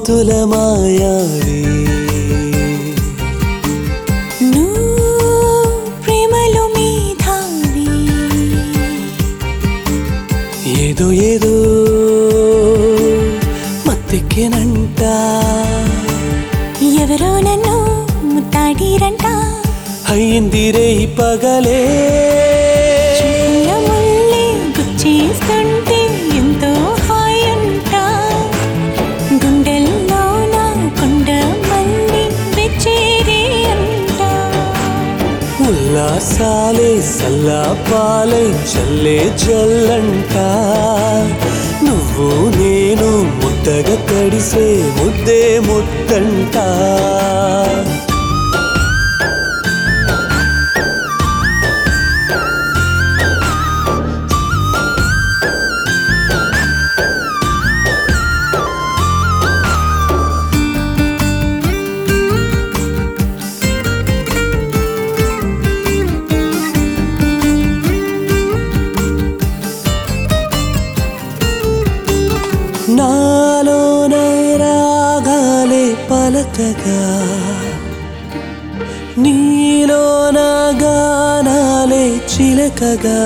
ముద్దుల మాయావి నువ్వు ప్రేమలో మేధావి ఏదో ఏదో మత్తెక్కెనంట ఎవరో నన్ను ముత్తాడిరంట అయ్యిందిరే ఈ పగలే చిన్న ముల్లే గుచ్చేస్తుంటే ఎంతో హాయి అంట గుండెల్లో నా కొండ మళ్ళీ వెచ్చేరే అంట ఉల్లాసాలే సల్లాపాలే చల్లే జల్లంట నువ్వు నేను ముద్దగా తడిసే ముద్దే ముద్దంట నాలోన రాగాలే పలకగా నీలోన గానాలే చిలకగా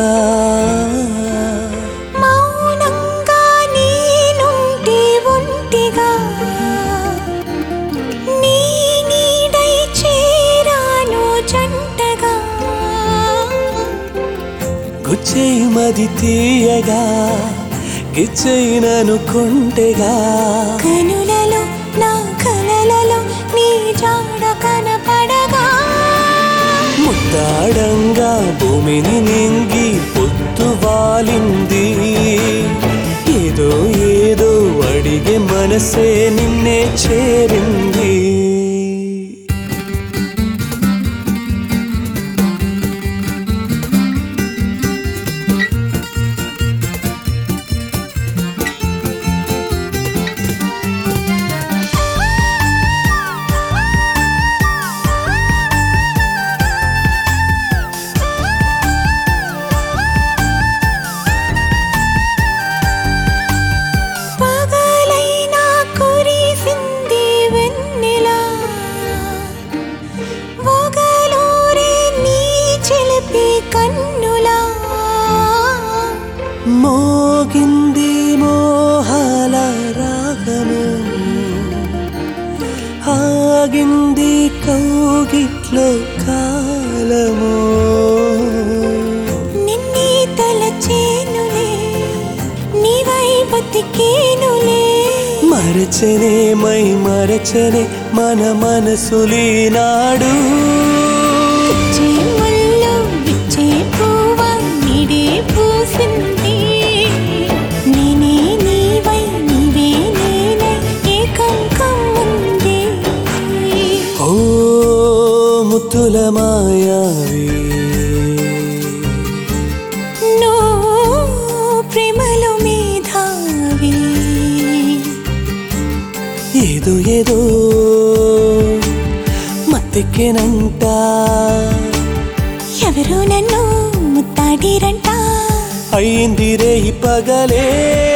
మౌనంగా నేనుంటే ఒంటిగా నీ నీడై చేరాను జంటగా గుచ్చేయి మది తీయగా గిచ్చైనను కొంటెగా కనులలో నా కలలలో నీ జాడ కనపడగా ముద్దాడంగా భూమిని నింగి పొత్తు వాలింది ఏదో ఏదో అడిగే మనసే నిన్నే చేరింది పగలైనా కురిసింది వెన్నెలా ఒగలూరే నీ చిలిపి కన్నులా మోగింది మోహాల రాగము ఆగింది కౌగిట్లో కాలము నిన్నే తలచేనులే నీవై బతికేనులే మరచనే మై మరచనే మన మనసులీనాడు పిచ్చే ముళ్ళు పిచ్చే పువ్వ నీడే పూసింది నేనే నీవై నీవే నేనై ఏకం కమ్ముంది ఓ ముత్తుల మాయావి నువ్వు ప్రేమలో మేధావి ఏదో ఏదో మత్తెక్కెనంట ఎవరో నన్ను ముత్తాడిరంట అయ్యిందిరే ఈ పగలే